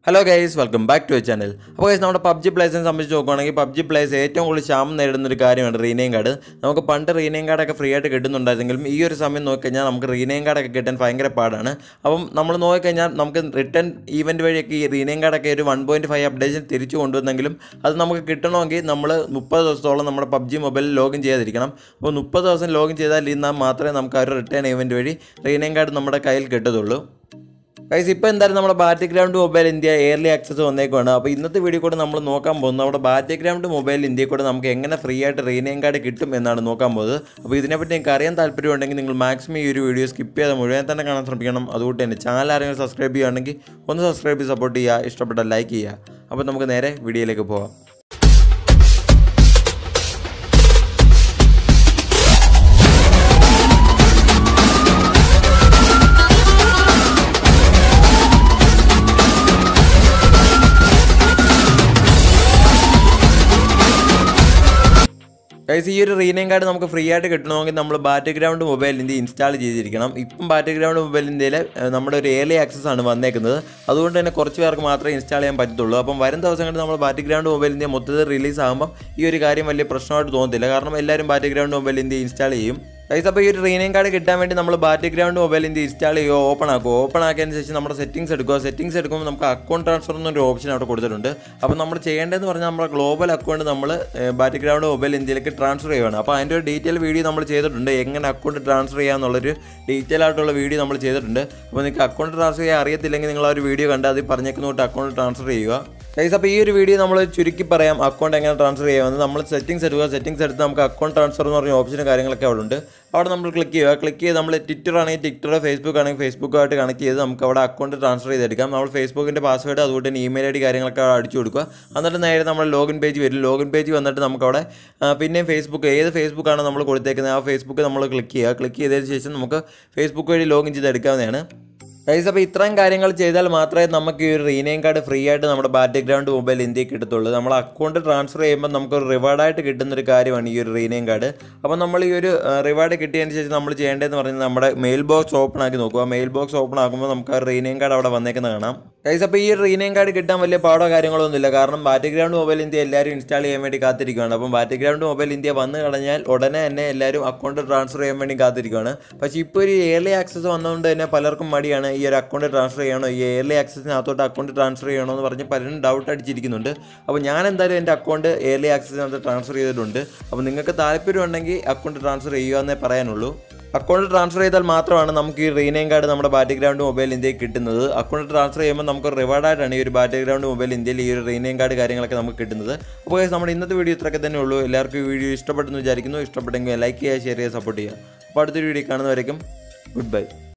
hello guys welcome back to channel അപ്പോൾ guys നമ്മുടെ PUBG പ്ലേസിനെ സംബന്ധിച്ച് നോക്കുകയാണെങ്കിൽ പബ്ജി പ്ലേസ് ഏറ്റവും കൂടുതൽ ക്ഷാമം നേരിടുന്ന ഒരു കാര്യമാണ് റീനെയിം കാർഡ് നമുക്ക് പണ്ട് റീനെയിം കാർഡൊക്കെ ഫ്രീ ആയിട്ട് കിട്ടുന്നുണ്ടായിരുന്നെങ്കിലും ഈ ഒരു സമയം നോക്കിക്കഴിഞ്ഞാൽ നമുക്ക് റീനെയിം കാർഡൊക്കെ കിട്ടാൻ ഭയങ്കര പാടാണ് അപ്പം നമ്മൾ നോക്കിക്കഴിഞ്ഞാൽ നമുക്ക് റിട്ടേൺ ഈവൻറ്റ് വഴിയൊക്കെ ഈ റീനെയിം കാർഡൊക്കെ ഒരു വൺ പോയിൻറ്റ് ഫൈവ് അപ്ഡേഷൻ തിരിച്ചു കൊണ്ടുവന്നെങ്കിലും അത് നമുക്ക് കിട്ടണമെങ്കിൽ നമ്മൾ മുപ്പത് ദിവസത്തോളം നമ്മുടെ പബ്ജി മൊബൈലിൽ ലോഗിൻ ചെയ്യാതിരിക്കണം അപ്പോൾ മുപ്പത് ദിവസം ലോഗിൻ ചെയ്താൽ എന്നാൽ മാത്രമേ നമുക്ക് ആ ഒരു റിട്ടേൺ ഈവൻറ്റ് വഴി റീനെയിം കാർഡ് നമ്മുടെ കയ്യിൽ കിട്ടത്തുള്ളൂ ഗൈസ് ഇപ്പോൾ എന്തായാലും നമ്മുടെ Battleground Mobile India early access വന്നേക്കുവാണ് അപ്പോൾ ഇന്നത്തെ വീഡിയോ കൂടെ നമ്മൾ നോക്കാൻ പോകുന്നത് നമ്മുടെ ബാറ്റ് ഗ്രൗണ്ട് മൊബൈൽ ഇന്ത്യയിൽ കൂടെ നമുക്ക് എങ്ങനെ ഫ്രീ ആയിട്ട് റീനെയിം കാർഡ് കിട്ടും എന്നാണ് നോക്കാൻ പോകുന്നത് അപ്പോൾ ഇതിനെപ്പറ്റി നിങ്ങൾക്ക് അറിയാൻ താല്പര്യമുണ്ടെങ്കിൽ നിങ്ങൾ മാക്സിമം ഈ ഒരു വീഡിയോ സ്കിപ്പ് ചെയ്ത് മുഴുവൻ തന്നെ കാണാൻ ശ്രമിക്കണം അതുകൊണ്ട് തന്നെ ചാനൽ ആരെങ്കിലും സബ്സ്ക്രൈബ് ചെയ്യുകയാണെങ്കിൽ ഒന്ന് സബ്സ്ക്രൈബ് ചെയ്ത് സപ്പോർട്ട് ചെയ്യുക ഇഷ്ടപ്പെട്ട ലൈക്ക് ചെയ്യുക അപ്പോൾ നമുക്ക് നേരെ വീഡിയോയിലേക്ക് പോകാം ഗൈസ് ഈ ഒരു റീനെയിം കാർഡ് നമുക്ക് ഫ്രീ ആയിട്ട് കിട്ടണമെങ്കിൽ നമ്മൾ Battleground Mobile India install ചെയ്തിരിക്കണം ഇപ്പം ബാറ്റ് ഗ്രൗണ്ട് മൊബൈൽ ഇന്ത്യയിൽ നമ്മുടെ ഒരു ഏർലി ആക്സസ് ആണ് വന്നേക്കുന്നത് അതുകൊണ്ട് തന്നെ കുറച്ച് പേർക്ക് മാത്രമേ ഇൻസ്റ്റാൾ ചെയ്യാൻ പറ്റത്തുള്ളൂ അപ്പം വരും ദിവസങ്ങളിൽ നമ്മൾ ബാറ്റ് ഗ്രൗണ്ട് മൊബൈൽ ഇന്ത്യ മൊത്തത്തിൽ റിലീസ് ആകുമ്പോൾ ഈ ഒരു കാര്യം വലിയ പ്രശ്നമായിട്ട് തോന്നത്തില്ല കാരണം എല്ലാവരും Battleground Mobile India install ചെയ്യും ഗൈസ് അപ്പോൾ ഈ ഒരു റീനെയിം കാർഡ് കിട്ടാൻ വേണ്ടി നമ്മൾ Battleground Mobile India install ചെയ്യുക ഓപ്പൺ ആക്കുക ഓപ്പൺ ആക്കിയതിന് ശേഷം നമ്മുടെ സെറ്റിംഗ്സ് എടുക്കുക സെറ്റിംഗ്സ് എടുക്കുമ്പോൾ നമുക്ക് അക്കൗണ്ട് ട്രാൻസ്ഫർ എന്നൊരു ഓപ്ഷൻ അവിടെ കൊടുത്തിട്ടുണ്ട് അപ്പോൾ നമ്മൾ ചെയ്യേണ്ടതെന്ന് പറഞ്ഞാൽ നമ്മുടെ ഗ്ലോബൽ അക്കൗണ്ട് നമ്മൾ ബാറ്റ് ഗ്രൗണ്ട് മൊബൈൽ ഇന്ത്യയിലേക്ക് ട്രാൻസ്ഫർ ചെയ്യുകയാണ് അപ്പോൾ അതിൻ്റെ ഒരു ഡീറ്റെയിൽ വീഡിയോ നമ്മൾ ചെയ്തിട്ടുണ്ട് എങ്ങനെ അക്കൗണ്ട് ട്രാൻസ്ഫർ ചെയ്യാമെന്നുള്ളൊരു ഡീറ്റെയിൽ ആയിട്ടുള്ള വീഡിയോ നമ്മൾ ചെയ്തിട്ടുണ്ട് അപ്പോൾ നിങ്ങൾക്ക് അക്കൗണ്ട് ട്രാൻസ്ഫർ ചെയ്യാൻ അറിയത്തില്ലെങ്കിൽ നിങ്ങൾ ആ ഒരു വീഡിയോ കണ്ട് അതിൽ പറഞ്ഞേക്കുന്ന തൊട്ട് അക്കൗണ്ട് ട്രാൻസ്ഫർ ചെയ്യുക ഗൈസ് അപ്പോൾ ഈ ഒരു വീഡിയോ നമ്മൾ ചുരുക്കി പറയാം അക്കൗണ്ട് എങ്ങനെ ട്രാൻസ്ഫർ ചെയ്യാമെന്ന് നമ്മൾ സെറ്റിംഗ്സ് എടുക്കുക സെറ്റിംഗ്സ് എടുത്ത് നമുക്ക് അക്കൗണ്ട് ട്രാൻസ്ഫർ എന്ന് പറഞ്ഞ ഓപ്ഷനും കാര്യങ്ങളൊക്കെ അവിടെ ഉണ്ട് അവിടെ നമ്മൾ ക്ലിക്ക് ചെയ്യുക ക്ലിക്ക് ചെയ്ത് നമ്മൾ ട്വിറ്റർ ആണെങ്കിൽ ട്വിറ്റർ ഫേസ്ബുക്ക് ആണെങ്കിൽ ഫേസ്ബുക്കായിട്ട് കണക്ട് ചെയ്ത് നമുക്ക് അവിടെ അക്കൗണ്ട് ട്രാൻസ്ഫർ ചെയ്തെടുക്കാം നമ്മൾ ഫേസ്ബുക്കിൻ്റെ പാസ്വേഡ് അതുകൊണ്ട് തന്നെ ഇമെയിൽ ഐ ഡി കാര്യങ്ങളൊക്കെ അവിടെ അടിച്ചു കൊടുക്കുക എന്നിട്ട് നേരെ നമ്മൾ ലോഗിൻ പേജ് വരും ലോഗിൻ പേജ് വന്നിട്ട് നമുക്കവിടെ ആ, പിന്നെയും ഫേസ്ബുക്ക് ഏത് ഫേസ്ബുക്കാണ് നമ്മൾ കൊടുത്തേക്കുന്നത് ആ ഫേസ്ബുക്ക് നമ്മൾ ക്ലിക്ക് ചെയ്യുക ക്ലിക്ക് ചെയ്തതിന് ശേഷം നമുക്ക് ഫേസ്ബുക്ക് വഴി ലോഗിൻ ചെയ്ത് എടുക്കാവുന്നതാണ് ഗൈസ് അപ്പോൾ ഇത്രയും കാര്യങ്ങൾ ചെയ്താൽ മാത്രമേ നമുക്ക് ഈ ഒരു റീനെയിം കാർഡ് ഫ്രീ ആയിട്ട് നമ്മുടെ ബാറ്റ് ഗ്രൗണ്ട് മൊബൈൽ ഇന്ത്യയിൽ കിട്ടത്തുള്ളൂ നമ്മൾ അക്കൗണ്ട് ട്രാൻസ്ഫർ ചെയ്യുമ്പോൾ നമുക്ക് ഒരു റിവാർഡായിട്ട് കിട്ടുന്ന ഒരു കാര്യമാണ് ഈ ഒരു റീനെയിം കാർഡ് അപ്പോൾ നമ്മൾ ഈ ഒരു റിവാർഡ് കിട്ടിയതിന് ശേഷം നമ്മൾ ചെയ്യേണ്ടതെന്ന് പറഞ്ഞാൽ നമ്മുടെ മെയിൽ ബോക്സ് ഓപ്പൺ ആക്കി നോക്കുക മെയിൽ ബോക്സ് ഓപ്പൺ ആക്കുമ്പോൾ നമുക്ക് ആ റീനെയിം കാർഡ് അവിടെ വന്നേക്കുന്നത് കാണാം ഗൈസ് അപ്പോൾ ഈ ഒരു റീനെയിം കാർഡ് കിട്ടാൻ വലിയ പാടോ കാര്യങ്ങളോ ഒന്നുമില്ല കാരണം ബാറ്റ് ഗ്രൗണ്ട് മൊബൈൽ ഇന്ത്യ എല്ലാവരും ഇൻസ്റ്റാൾ ചെയ്യാൻ വേണ്ടി കാത്തിരിക്കുകയാണ് അപ്പം ബാറ്റ് ഗ്രൗണ്ട് മൊബൈൽ ഇന്ത്യ വന്നു കഴിഞ്ഞാൽ ഉടനെ തന്നെ എല്ലാവരും അക്കൗണ്ട് ട്രാൻസ്ഫർ ചെയ്യാൻ വേണ്ടി കാത്തിരിക്കുകയാണ് പക്ഷേ ഇപ്പോൾ ഒരു ഏർലി ആക്സസ് വന്നതുകൊണ്ട് തന്നെ പലർക്കും മടിയാണ് ഈ ഒരു അക്കൗണ്ട് ട്രാൻസ്ഫർ ചെയ്യണോ ഈ ഏർലി ആക്സസിനകത്തോട്ട് അക്കൗണ്ട് ട്രാൻസ്ഫർ ചെയ്യണോ എന്ന് പറഞ്ഞ് പലരും ഡൗട്ട് അടിച്ചിരിക്കുന്നുണ്ട് അപ്പോൾ ഞാൻ എന്തായാലും എൻ്റെ അക്കൗണ്ട് ഏർലി ആക്സസിനകത്ത് ട്രാൻസ്ഫർ ചെയ്തിട്ടുണ്ട് അപ്പോൾ നിങ്ങൾക്ക് താല്പര്യം ഉണ്ടെങ്കിൽ അക്കൗണ്ട് ട്രാൻസ്ഫർ ചെയ്യുക എന്നേ പറയാനുള്ളൂ അക്കൗണ്ട് ട്രാൻസ്ഫർ ചെയ്താൽ മാത്രമാണ് നമുക്ക് ഈ റീനെയിം കാർഡ് നമ്മുടെ ബാറ്റ് ഗ്രൗണ്ട് മൊബൈൽ ഇന്ത്യയിൽ കിട്ടുന്നത് അക്കൗണ്ട് ട്രാൻസ്ഫർ ചെയ്യുമ്പോൾ നമുക്ക് റിവാർഡായിട്ടാണ് ഈ ഒരു ബാറ്റ് ഗ്രൗണ്ട് മൊബൈൽ ഇന്ത്യയിൽ ഈ ഒരു റീനെയിം കാർഡ് കാര്യങ്ങളൊക്കെ നമുക്ക് കിട്ടുന്നത് അപ്പോൾ guys, നമ്മുടെ ഇന്നത്തെ വീഡിയോ ഇത്രയൊക്കെ തന്നെ ഉള്ളൂ എല്ലാവർക്കും ഈ വീഡിയോ ഇഷ്ടപ്പെട്ടെന്ന് വിചാരിക്കുന്നു ഇഷ്ടപ്പെട്ടെങ്കിൽ ലൈക്ക് ചെയ്യുക ഷെയർ ചെയ്യുക സപ്പോർട്ട് ചെയ്യുക അപ്പോൾ അടുത്തൊരു വീഡിയോ കാണുന്നവരേക്കും ഗുഡ് ബൈ